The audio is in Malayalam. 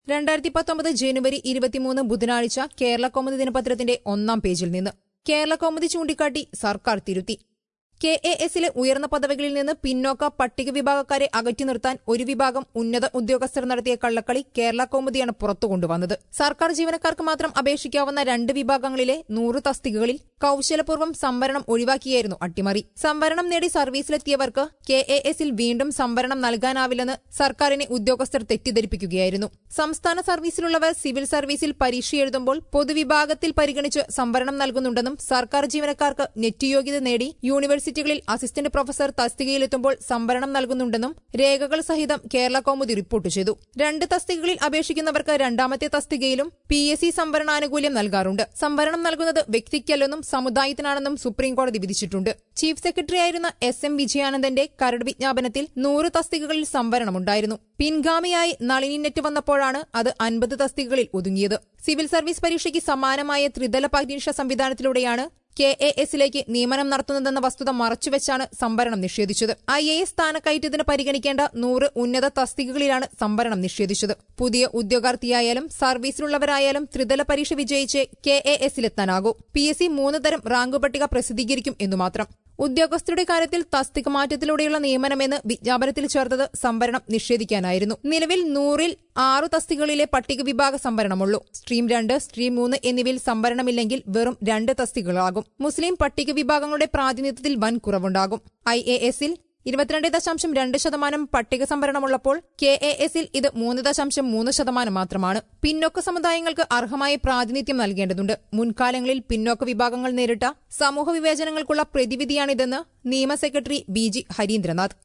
രണ്ടായിരത്തി പത്തൊമ്പത് ജനുവരി ഇരുപത്തിമൂന്ന് ബുധനാഴ്ച കേരള കൗമുദി ദിനപത്രത്തിന്റെ ഒന്നാം പേജിൽ നിന്ന് കേരള കൗമുദി ചൂണ്ടിക്കാട്ടി സർക്കാർ തിരുത്തി കെ എ എസിലെ ഉയർന്ന പദവികളിൽ നിന്ന് പിന്നോക്ക പട്ടിക വിഭാഗക്കാരെ അകറ്റി നിർത്താൻ ഒരു വിഭാഗം ഉന്നത ഉദ്യോഗസ്ഥർ നടത്തിയ കള്ളക്കളി കേരള കൗമുദിയാണ് പുറത്തു കൊണ്ടുവന്നത് സർക്കാർ ജീവനക്കാർക്ക് മാത്രം അപേക്ഷിക്കാവുന്ന രണ്ട് വിഭാഗങ്ങളിലെ നൂറ് തസ്തികകളിൽ കൌശലപൂർവ്വം സംവരണം ഒഴിവാക്കിയായിരുന്നു അട്ടിമറി സംവരണം നേടി സർവീസിലെത്തിയവർക്ക് കെ എ എസിൽ വീണ്ടും സംവരണം നൽകാനാവില്ലെന്ന് സർക്കാരിനെ ഉദ്യോഗസ്ഥർ തെറ്റിദ്ധരിപ്പിക്കുകയായിരുന്നു സംസ്ഥാന സർവീസിലുള്ളവർ സിവിൽ സർവീസിൽ പരീക്ഷ എഴുതുമ്പോൾ പൊതുവിഭാഗത്തിൽ പരിഗണിച്ച് സംവരണം നൽകുന്നുണ്ടെന്നും സർക്കാർ ജീവനക്കാർക്ക് നെറ്റ് യോഗ്യത നേടി യൂണിവേഴ്സിറ്റികളിൽ അസിസ്റ്റന്റ് പ്രൊഫസർ തസ്തികയിലെത്തുമ്പോൾ സംവരണം നൽകുന്നുണ്ടെന്നും രേഖകൾ സഹിതം കേരള കൗമുദി റിപ്പോർട്ട് ചെയ്തു രണ്ട് തസ്തികകളിൽ അപേക്ഷിക്കുന്നവർക്ക് രണ്ടാമത്തെ തസ്തികയിലും പി എസ് സി സംവരണാനുകൂല്യം നൽകാറുണ്ട് സംവരണം നൽകുന്നത് വ്യക്തിക്കല്ലെന്നും സമുദായത്തിനാണെന്നും സുപ്രീംകോടതി വിധിച്ചിട്ടുണ്ട് ചീഫ് സെക്രട്ടറിയായിരുന്ന എസ് എം വിജയാനന്ദന്റെ കരട് വിജ്ഞാപനത്തിൽ നൂറ് തസ്തികകളിൽ സംവരണമുണ്ടായിരുന്നു പിൻഗാമിയായി നളിനി നെറ്റ് വന്നപ്പോഴാണ് അത് അൻപത് തസ്തികകളിൽ ഒതുങ്ങിയത് സിവിൽ സർവീസ് പരീക്ഷയ്ക്ക് സമാനമായ ത്രിതല പരീക്ഷ സംവിധാനത്തിലൂടെയാണ് കെ എ എസിലേക്ക് നിയമനം നടത്തുന്നതെന്ന വസ്തുത മറച്ചുവെച്ചാണ് സംവരണം നിഷേധിച്ചത് ഐ എ എസ് സ്ഥാനക്കയറ്റത്തിന് പരിഗണിക്കേണ്ട നൂറ് ഉന്നത തസ്തികകളിലാണ് സംവരണം നിഷേധിച്ചത് പുതിയ ഉദ്യോഗാർത്ഥിയായാലും സർവീസിലുള്ളവരായാലും ത്രിതല പരീക്ഷ വിജയിച്ച് കെ എ എസിലെത്താനാകൂ പി എസ് സി മൂന്ന് തരം റാങ്ക് പട്ടിക പ്രസിദ്ധീകരിക്കും എന്നു മാത്രം ഉദ്യോഗസ്ഥരുടെ കാര്യത്തിൽ തസ്തിക മാറ്റത്തിലൂടെയുള്ള നിയമനമെന്ന് വിജ്ഞാപനത്തിൽ ചേർത്തത് സംവരണം നിഷേധിക്കാനായിരുന്നു നിലവിൽ നൂറിൽ ആറു തസ്തികകളിലെ പട്ടിക വിഭാഗ സംവരണമുള്ളൂ സ്ട്രീം രണ്ട് സ്ട്രീം മൂന്ന് എന്നിവയിൽ സംവരണമില്ലെങ്കിൽ വെറും രണ്ട് തസ്തികകളാകും മുസ്ലിം പട്ടിക വിഭാഗങ്ങളുടെ പ്രാതിനിധ്യത്തിൽ വൻ കുറവുണ്ടാകും ഐ എ എസിൽ ഇരുപത്തിരണ്ട് ദശാംശം രണ്ട് ശതമാനം പട്ടിക സംവരണമുള്ളപ്പോൾ കെ എ എസിൽ ഇത് മൂന്ന് ദശാംശം മൂന്ന് ശതമാനം മാത്രമാണ് പിന്നോക്ക സമുദായങ്ങൾക്ക് അർഹമായ പ്രാതിനിധ്യം നൽകേണ്ടതുണ്ട് മുൻകാലങ്ങളിൽ പിന്നോക്ക വിഭാഗങ്ങൾ നേരിട്ട സമൂഹ വിവേചനങ്ങൾക്കുള്ള പ്രതിവിധിയാണിതെന്ന് നിയമ സെക്രട്ടറി ബി ജി ഹരീന്ദ്രനാഥ്